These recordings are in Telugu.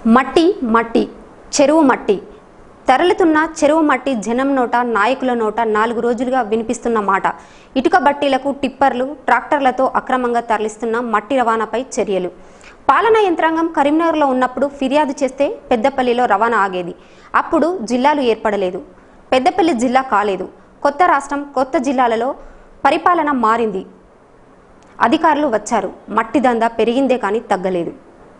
మట్టి మట్టి చెరువు మట్టి తరలుతున్న చెరువు మట్టి జనం నోట నాయకుల నోట నాలుగు రోజులుగా వినిపిస్తున్న మాట ఇటుక బట్టీలకు టిప్పర్లు ట్రాక్టర్లతో అక్రమంగా తరలిస్తున్న మట్టి రవాణాపై చర్యలు పాలనా యంత్రాంగం కరీంనగర్లో ఉన్నప్పుడు ఫిర్యాదు చేస్తే పెద్దపల్లిలో రవాణా ఆగేది అప్పుడు జిల్లాలు ఏర్పడలేదు పెద్దపల్లి జిల్లా కాలేదు కొత్త రాష్ట్రం కొత్త జిల్లాలలో పరిపాలన మారింది అధికారులు వచ్చారు మట్టి దందా పెరిగిందే కానీ తగ్గలేదు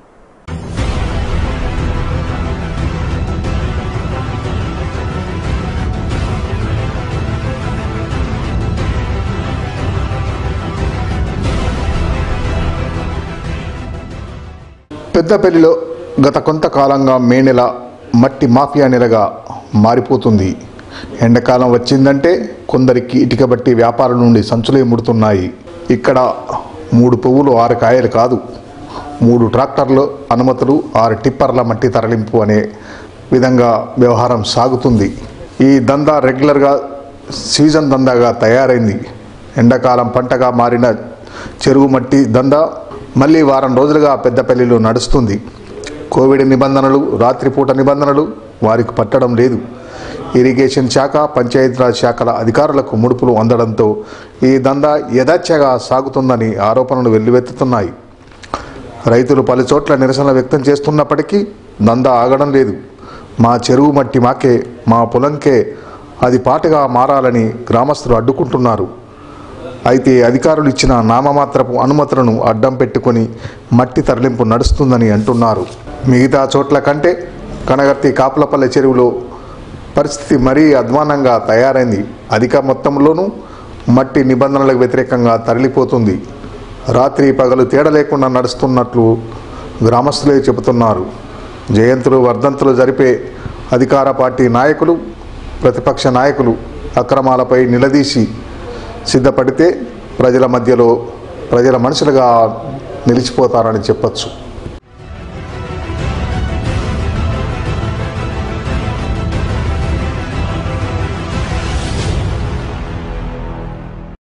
పెద్దపల్లిలో గత కొంతకాలంగా మే నెల మట్టి మాఫియా నెలగా మారిపోతుంది ఎండాకాలం వచ్చిందంటే కొందరికి ఇటుక బట్టి వ్యాపారం నుండి సంచులే ముడుతున్నాయి ఇక్కడ మూడు పువ్వులు ఆరు కాయలు కాదు మూడు ట్రాక్టర్లు అనుమతులు ఆరు టిప్పర్ల మట్టి తరలింపు అనే విధంగా వ్యవహారం సాగుతుంది ఈ దందా రెగ్యులర్గా సీజన్ దందాగా తయారైంది ఎండాకాలం పంటగా మారిన చెరువు మట్టి దందా మళ్ళీ వారం రోజులుగా పెద్దపల్లిలో నడుస్తుంది కోవిడ్ నిబంధనలు రాత్రిపూట నిబంధనలు వారికి పట్టడం లేదు ఇరిగేషన్ శాఖ పంచాయతీరాజ్ శాఖల అధికారులకు ముడుపులు అందడంతో ఈ దందా యథాచ్ఛగా సాగుతుందని ఆరోపణలు వెల్లువెత్తుతున్నాయి రైతులు పలు చోట్ల నిరసన వ్యక్తం చేస్తున్నప్పటికీ దందా ఆగడం లేదు మా చెరువు మట్టి మాకే మా పొలంకే అది పాటుగా మారాలని గ్రామస్తులు అడ్డుకుంటున్నారు అయితే అధికారులు ఇచ్చిన నామమాత్రపు అనుమతులను అడ్డం పెట్టుకొని మట్టి తరలింపు నడుస్తుందని అంటున్నారు మిగతా చోట్ల కంటే కనగర్తి కాపులపల్లె చెరువులో పరిస్థితి మరీ అధ్వానంగా తయారైంది అధిక మొత్తంలోనూ మట్టి నిబంధనలకు వ్యతిరేకంగా తరలిపోతుంది రాత్రి పగలు తేడా లేకుండా నడుస్తున్నట్లు గ్రామస్తులే చెబుతున్నారు జయంతులు వర్ధంతులు జరిపే అధికార పార్టీ నాయకులు ప్రతిపక్ష నాయకులు అక్రమాలపై నిలదీసి సిద్ధపడితే ప్రజల మధ్యలో ప్రజల మనుషులుగా నిలిచిపోతారని చెప్పొచ్చు